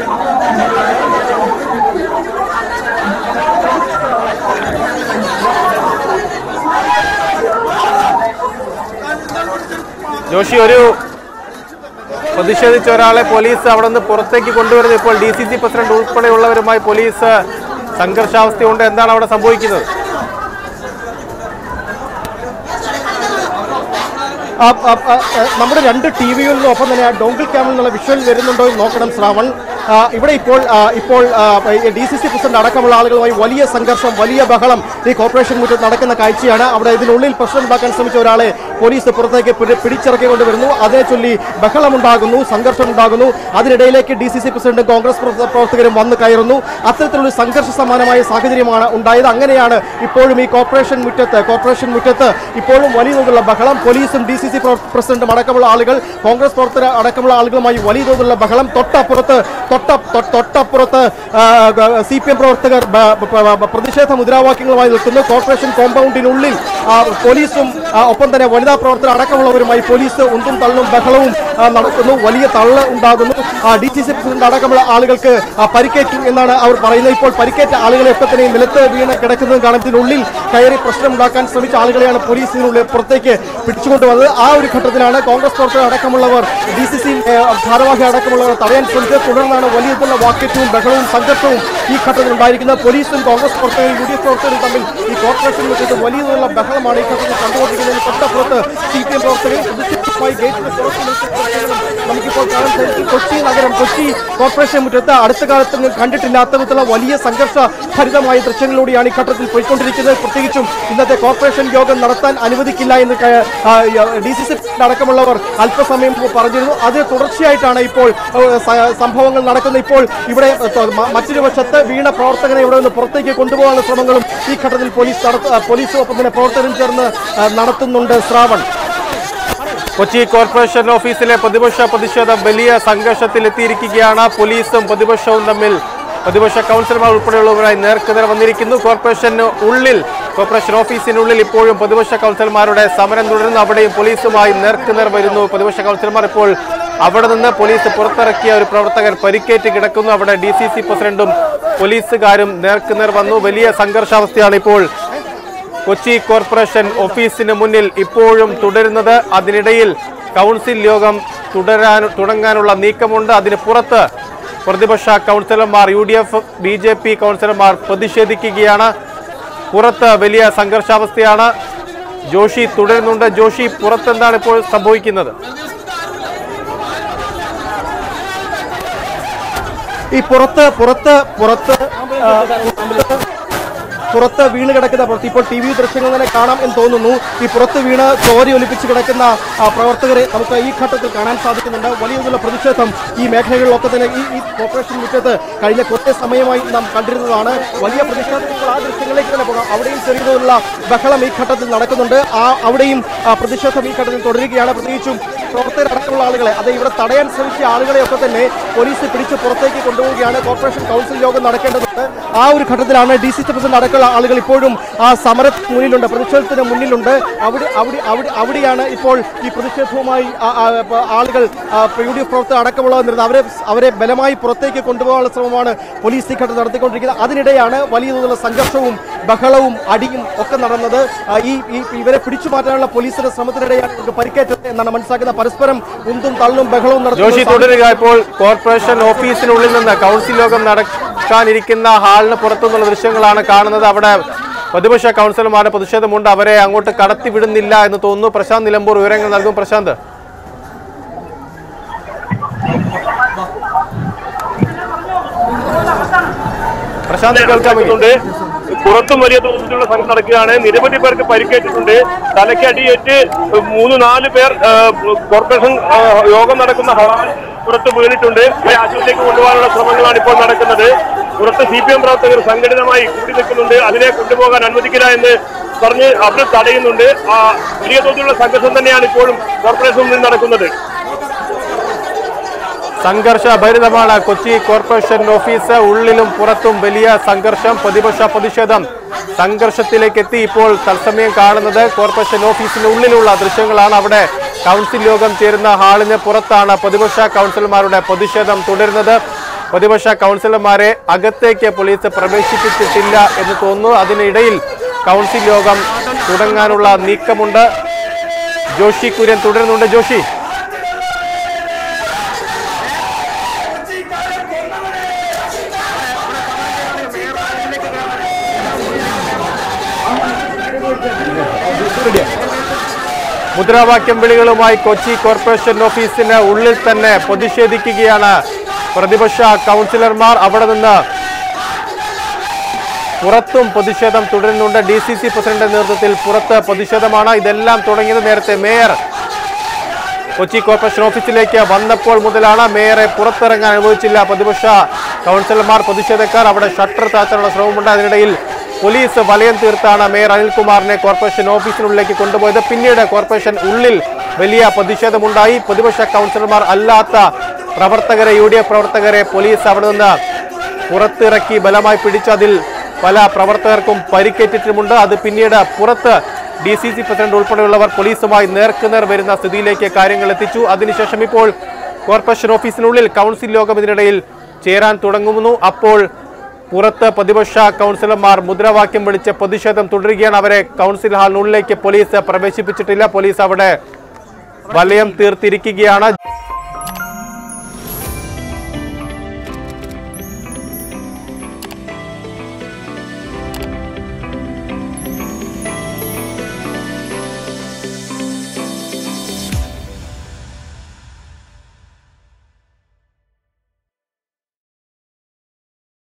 ജോഷി ഒരു പ്രതിഷേധിച്ച ഒരാളെ പോലീസ് അവിടെ നിന്ന് പുറത്തേക്ക് കൊണ്ടുവരുന്നത് ഇപ്പോൾ ഡി സി സി പ്രസിഡന്റ് ഉൾപ്പെടെയുള്ളവരുമായി പോലീസ് സംഘർഷാവസ്ഥയുണ്ട് എന്താണ് അവിടെ സംഭവിക്കുന്നത് ആ, ആ, ആ, ആ, നമ്മുടെ രണ്ട് ടി വികളിലും ഒപ്പം തന്നെ ആ ഡോങ്കിൾ ക്യാമിൽ നിന്നുള്ള വിഷ്വൽ വരുന്നുണ്ടോ എന്ന് നോക്കണം ശ്രാവൺ ആ, ഇവിടെ ഇപ്പോൾ ആ, ഇപ്പോൾ ഡി സി സി പ്രസിഡന്റ് അടക്കമുള്ള ആളുകളുമായി വലിയ സംഘർഷം വലിയ ബഹളം ഈ കോർപ്പറേഷൻ മുറ്റത്ത് നടക്കുന്ന കാഴ്ചയാണ് അവിടെ ഇതിനുള്ളിൽ പ്രശ്നമുണ്ടാക്കാൻ ശ്രമിച്ച ഒരാളെ പോലീസ് പുറത്തേക്ക് പിടി- പിടിച്ചിറക്കി കൊണ്ടുവരുന്നു അതേ ചൊല്ലി ബഹളമുണ്ടാകുന്നു സംഘർഷമുണ്ടാകുന്നു അതിനിടയിലേക്ക് ഡി സി സി പ്രസിഡന്റും കോൺഗ്രസ് പ്രവർത്ത- പ്രവർത്തകരും വന്ന് കയറുന്നു അത്തരത്തിലുള്ള സംഘർഷ സമാനമായ സാഹചര്യമാണ് ഉണ്ടായത് അങ്ങനെയാണ് ഇപ്പോഴും ഈ കോർപ്പറേഷൻ മുറ്റത്ത് കോർപ്പറേഷൻ മുറ്റത്ത് ഇപ്പോഴും വലിയ തോതിലുള്ള ബഹളം പോലീസും ഡി സി സി പ്രസിഡന്റും അടക്കമുള്ള ആളുകൾ കോൺഗ്രസ് പ്രവർത്തകർ അടക്കമുള്ള ആളുകളുമായി വലിയ തോതിലുള്ള ബഹളം തൊട്ടപ്പുറത്ത് തൊട്ട തൊ- തൊട്ടപ്പുറത്ത് സി പി എം പ്രവർത്തകർ ബ- ബ- ബ- പ്രതിഷേധ മുദ്രാവാക്യങ്ങളുമായി നിൽക്കുന്നു കോർപ്പറേഷൻ കോമ്പൗണ്ടിനുള്ളിൽ ആ, പോലീസും ആ, ഒപ്പം തന്നെ വനിതാ പ്രവർത്തകർ അടക്കമുള്ളവരുമായി പോലീസ് ഉന്തും തള്ളും ബഹളവും ആ, നടക്കുന്നു വലിയ തള്ള് ഉണ്ടാകുന്നു ഡി സി സി പ്രസിഡന്റ് അടക്കമുള്ള ആളുകൾക്ക് ആ, പരിക്കേറ്റു എന്നാണ് അവർ പറയുന്നത് ഇപ്പോൾ പരിക്കേറ്റ ആളുകളെ ഒക്കെ തന്നെ നിലത്ത് വീണ് കിടക്കുന്നത് കാണാം ഇതിനുള്ളിൽ കയറി പ്രശ്നമുണ്ടാക്കാൻ ശ്രമിച്ച ആളുകളെയാണ് പോലീസ് ഇതിനുള്ളിൽ പുറത്തേക്ക് പിടിച്ചുകൊണ്ടുവന്നത് ആ ഒരു ഘട്ടത്തിലാണ് കോൺഗ്രസ് പ്രവർത്തകർ അടക്കമുള്ളവർ ഡി സി സി ഭാരവാഹി അടക്കമുള്ളവർ തടയാൻ ശ്രമിച്ചത് തുടർന്നാണ് വലിയ തോതിലുള്ള വാക്കേറ്റവും ബഹളവും സംഘർഷവും ഈ ഘട്ടത്തിൽ ഉണ്ടായിരിക്കുന്നത് പോലീസും കോൺഗ്രസ് പ്രവർത്തകരും യു ഡി എഫ് പ്രവർത്തകരും തമ്മിൽ ഈ കോർപ്പറേഷൻ മുറ്റത്ത് വലിയ തോതിലുള്ള ബഹളമാണ് ഈ ഘട്ടത്തിൽ കണ്ടുകൊണ്ടിരിക്കുന്നത് തൊട്ടപ്പുറത്ത് സി പി എം പ്രവർത്തകരും പ്രതിഷേധവുമായി ഗേറ്റിന് പുറത്ത് നിൽക്കുന്ന പ്രവർത്തകരും നമുക്കിപ്പോൾ കാണാൻ സാധിക്കും കൊച്ചി നഗരം കൊച്ചി കോർപ്പറേഷൻ മുറ്റത്ത് അടുത്ത കാലത്ത് നിങ്ങൾ കണ്ടിട്ടില്ലാത്ത വിധത്തിലുള്ള വലിയ സംഘർഷ ഭരിതമായ ദൃശ്യങ്ങളിലൂടെയാണ് ഈ ഘട്ടത്തിൽ പോയിക്കൊണ്ടിരിക്കുന്നത് പ്രത്യേകിച്ചും ഇന്നത്തെ കോർപ്പറേഷൻ യോഗം നടത്താൻ അനുവദിക്കില്ല എന്ന് ഡി സി സി അടക്കമുള്ളവർ അല്പസമയം മുമ്പ് പറഞ്ഞിരുന്നു അതിന് തുടർച്ചയായിട്ടാണ് ഇപ്പോൾ ആ, സ- സംഭവങ്ങൾ നടക്കുന്നത് ഇപ്പോൾ ഇവിടെ ത- മ- മറ്റൊരു വശത്ത് വീണ പ്രവർത്തകനെ ഇവിടെ നിന്ന് പുറത്തേക്ക് കൊണ്ടുപോകാനുള്ള ശ്രമങ്ങളും ഈ ഘട്ടത്തിൽ പോലീസ് നടത്ത- പോലീസും ഒപ്പം തന്നെ പ്രവർത്തകരും ചേർന്ന് ആ, നടത്തുന്നുണ്ട് ശ്രാവൺ കൊച്ചി കോർപ്പറേഷൻ ഓഫീസിലെ പ്രതിപക്ഷ പ്രതിഷേധം വലിയ സംഘർഷത്തിൽ എത്തിയിരിക്കുകയാണ് പോലീസും പ്രതിപക്ഷവും തമ്മിൽ പ്രതിപക്ഷ കൗൺസിലർമാർ ഉൾപ്പെടെയുള്ളവരായി നേർക്കുനേർ വന്നിരിക്കുന്നു കോർപ്പറേഷന് ഉള്ളിൽ കോർപ്പറേഷൻ ഓഫീസിനുള്ളിൽ ഇപ്പോഴും പ്രതിപക്ഷ കൗൺസിലർമാരുടെ സമരം തുടരുന്നു അവിടെയും പോലീസുമായി നേർക്കുനേർ വരുന്നു പ്രതിപക്ഷ കൗൺസിലർമാർ ഇപ്പോൾ അവിടെ നിന്ന് പോലീസ് പുറത്തിറക്കിയ ഒരു പ്രവർത്തകർ പരിക്കേറ്റ് കിടക്കുന്നു അവിടെ ഡി സി സി പ്രസിഡന്റും പോലീസുകാരും നേർക്കുനേർ വന്നു വലിയ സംഘർഷാവസ്ഥയാണ് ഇപ്പോൾ കൊച്ചി കോർപ്പറേഷൻ ഓഫീസിന് മുന്നിൽ ഇപ്പോഴും തുടരുന്നത് അതിനിടയിൽ കൗൺസിൽ യോഗം തുടരാൻ തുടങ്ങാനുള്ള നീക്കമുണ്ട് അതിന് പുറത്ത് പ്രതിപക്ഷ കൗൺസിലർമാർ U D F B J P കൗൺസിലർമാർ പ്രതിഷേധിക്കുകയാണ് പുറത്ത് വലിയ സംഘർഷാവസ്ഥയാണ് ജോഷി തുടരുന്നുണ്ട് ജോഷി പുറത്തെന്താണ് ഇപ്പോൾ സംഭവിക്കുന്നത് ഈ പുറത്ത് പുറത്ത് പുറത്ത് ആ, പുറത്ത് വീണ് കിടക്കുന്ന പുറത്ത് ഇപ്പോൾ ടി വി ദൃശ്യങ്ങൾ തന്നെ കാണാം എന്ന് തോന്നുന്നു ഈ പുറത്ത് വീണ് ചോരി ഒലിപ്പിച്ച് കിടക്കുന്ന ആ, പ്രവർത്തകരെ നമുക്ക് ഈ ഘട്ടത്തിൽ കാണാൻ സാധിക്കുന്നുണ്ട് വലിയ തോതിലുള്ള പ്രതിഷേധം ഈ മേഖലകളിലൊക്കെ തന്നെ ഈ ഈ കോർപ്പറേഷൻ മുറ്റത്ത് കഴിഞ്ഞ കുറേ സമയമായി നാം കണ്ടിരുന്നതാണ് വലിയ പ്രതിഷേധം ഇപ്പോൾ ആ ദൃശ്യങ്ങളിലേക്ക് തന്നെ പോകാം അവിടെയും ചെറിയ തോതിലുള്ള ബഹളം ഈ ഘട്ടത്തിൽ നടക്കുന്നുണ്ട് ആ അവിടെയും ആ, പ്രതിഷേധം ഈ ഘട്ടത്തിൽ തുടരുകയാണ് പ്രത്യേകിച്ചും പ്രവർത്തകരടക്കമുള്ള ആളുകളെ അത് ഇവിടെ തടയാൻ ശ്രമിച്ച ആളുകളെയൊക്കെ തന്നെ പോലീസ് പിടിച്ച് പുറത്തേക്ക് കൊണ്ടുപോവുകയാണ് കോർപ്പറേഷൻ കൗൺസിൽ യോഗം നടക്കേണ്ടതുണ്ട് ആ ഒരു ഘട്ടത്തിലാണ് ഡി സി സി പ്രസിഡന്റ് അടക്കമുള്ള ആളുകൾ ഇപ്പോഴും ആ സമരത്തിന് മുന്നിലുണ്ട് പ്രതിഷേധത്തിന് മുന്നിലുണ്ട് അവിടെ അവിടെ അവിടെ അവിടെയാണ് ഇപ്പോൾ ഈ പ്രതിഷേധവുമായി ആ- ആ- പ- ആളുകൾ യു ഡി എഫ് പ്രവർത്തകർ അടക്കമുള്ളവർ നിന്നത് അവരെ അവരെ ബലമായി പുറത്തേക്ക് കൊണ്ടുപോകാനുള്ള ശ്രമമാണ് പോലീസ് ഈ ഘട്ടം നടത്തിക്കൊണ്ടിരിക്കുന്നത് അതിനിടെയാണ് വലിയ തോതിലുള്ള സംഘർഷവും ബഹളവും അടിയും ഒക്കെ നടന്നത് ആ, ഈ ഈ- ഇവരെ പിടിച്ചു മാറ്റാനുള്ള പോലീസിന്റെ ശ്രമത്തിനിടെയാണ് ഇവർക്ക് പരിക്കേറ്റത് എന്നാണ് മനസ്സിലാക്കുന്നത് പരസ്പരം ഉന്തും തള്ളും ബഹളവും ജോഷി നടത്തുന്നത് തുടരുക ഇപ്പോൾ കോർപ്പറേഷൻ ഓഫീസിനുള്ളിൽ നിന്ന് കൗൺസിൽ യോഗം നടക്കാനിരിക്കുന്ന ഹാളിന് പുറത്തുനിന്നുള്ള ദൃശ്യങ്ങളാണ് കാണുന്നത് അവിടെ പ്രതിപക്ഷ കൗൺസിലർമാരുടെ പ്രതിഷേധമുണ്ട് അവരെ അങ്ങോട്ട് കടത്തിവിടുന്നില്ല എന്ന് തോന്നുന്നു പ്രശാന്ത് നിലമ്പൂർ വിവരങ്ങൾ നൽകും പ്രശാന്ത് പ്രശാന്ത് കേൾക്കാൻ ഉണ്ട് പുറത്തും വലിയ തോതിലുള്ള സംഘം നടക്കുകയാണ് നിരവധി പേർക്ക് പരിക്കേറ്റിട്ടുണ്ട് തലയ്ക്ക് അടിയേറ്റ് മൂന്ന് നാല് പേർ ആ, കോർപ്പറേഷൻ ആ, യോഗം നടക്കുന്ന ഹാൾ പുറത്ത് വീണിട്ടുണ്ട് ഇവരെ ആശുപത്രിയിലേക്ക് കൊണ്ടുപോകാനുള്ള ശ്രമങ്ങളാണ് ഇപ്പോൾ നടക്കുന്നത് പുറത്ത് സി പി എം പ്രവർത്തകർ സംഘടിതമായി കൂടി നിൽക്കുന്നുണ്ട് അതിനെ കൊണ്ടുപോകാൻ അനുവദിക്കില്ല എന്ന് പറഞ്ഞ് അവർ തടയുന്നുണ്ട് ആ, വലിയ തോതിലുള്ള സംഘർഷം തന്നെയാണ് ഇപ്പോഴും കോർപ്പറേഷനിൽ നിന്ന് നടക്കുന്നത് സംഘർഷഭരിതമാണ് കൊച്ചി കോർപ്പറേഷൻ ഓഫീസ് ഉള്ളിലും പുറത്തും വലിയ സംഘർഷം പ്രതിപക്ഷ പ്രതിഷേധം സംഘർഷത്തിലേക്ക് എത്തി ഇപ്പോൾ തത്സമയം കാണുന്നത് കോർപ്പറേഷൻ ഓഫീസിന് ഉള്ളിലുള്ള ദൃശ്യങ്ങളാണ് അവിടെ കൗൺസിൽ യോഗം ചേരുന്ന ഹാളിന് പുറത്താണ് പ്രതിപക്ഷ കൗൺസിലർമാരുടെ പ്രതിഷേധം തുടരുന്നത് പ്രതിപക്ഷ കൗൺസിലർമാരെ അകത്തേക്ക് പോലീസ് പ്രവേശിപ്പിച്ചിട്ടില്ല എന്ന് തോന്നുന്നു അതിനിടയിൽ കൗൺസിൽ യോഗം തുടങ്ങാനുള്ള നീക്കമുണ്ട് ജോഷി കുര്യൻ തുടരുന്നുണ്ട് ജോഷി മുദ്രാവാക്യം വിളികളുമായി കൊച്ചി കോർപ്പറേഷൻ ഓഫീസിന് ഉള്ളിൽ തന്നെ പ്രതിഷേധിക്കുകയാണ് പ്രതിപക്ഷ കൗൺസിലർമാർ അവിടെ നിന്ന് പുറത്തും പ്രതിഷേധം തുടരുന്നുണ്ട് ഡി സി സി പ്രസിഡന്റ് നേതൃത്വത്തിൽ പുറത്ത് പ്രതിഷേധമാണ് ഇതെല്ലാം തുടങ്ങിയത് നേരത്തെ മേയർ കൊച്ചി കോർപ്പറേഷൻ ഓഫീസിലേക്ക് വന്നപ്പോൾ മുതലാണ് മേയറെ പുറത്തിറങ്ങാൻ അനുവദിച്ചില്ല പ്രതിപക്ഷ കൗൺസിലർമാർ പ്രതിഷേധക്കാർ അവിടെ ഷട്ടർ താഴ്ത്താനുള്ള ശ്രമമുണ്ട് അതിനിടയിൽ പോലീസ് വലയം തീർത്താണ് മേയർ അനിൽകുമാറിനെ കോർപ്പറേഷൻ ഓഫീസിനുള്ളിലേക്ക് കൊണ്ടുപോയത് പിന്നീട് കോർപ്പറേഷൻ ഉള്ളിൽ വലിയ പ്രതിഷേധമുണ്ടായി പ്രതിപക്ഷ കൗൺസിലർമാർ അല്ലാത്ത പ്രവർത്തകരെ യു ഡി എഫ് പ്രവർത്തകരെ പോലീസ് അവിടെ നിന്ന് പുറത്തിറക്കി ബലമായി പിടിച്ചതിൽ പല പ്രവർത്തകർക്കും പരിക്കേറ്റിട്ടുമുണ്ട് അത് പിന്നീട് പുറത്ത് ഡി സി സി പ്രസിഡന്റ് ഉൾപ്പെടെയുള്ളവർ പോലീസുമായി നേർക്കുനേർ വരുന്ന സ്ഥിതിയിലേക്ക് കാര്യങ്ങൾ എത്തിച്ചു അതിനുശേഷം ഇപ്പോൾ കോർപ്പറേഷൻ ഓഫീസിനുള്ളിൽ കൗൺസിൽ യോഗം ഇതിനിടയിൽ ചേരാൻ തുടങ്ങുന്നു അപ്പോൾ പുറത്ത് പ്രതിപക്ഷ കൗൺസിലർമാർ മുദ്രാവാക്യം വിളിച്ച് പ്രതിഷേധം തുടരുകയാണ് അവരെ കൗൺസിൽ ഹാളിനുള്ളിലേക്ക് പോലീസ് പ്രവേശിപ്പിച്ചിട്ടില്ല പോലീസ് അവിടെ വലയം തീർത്തിരിക്കുകയാണ്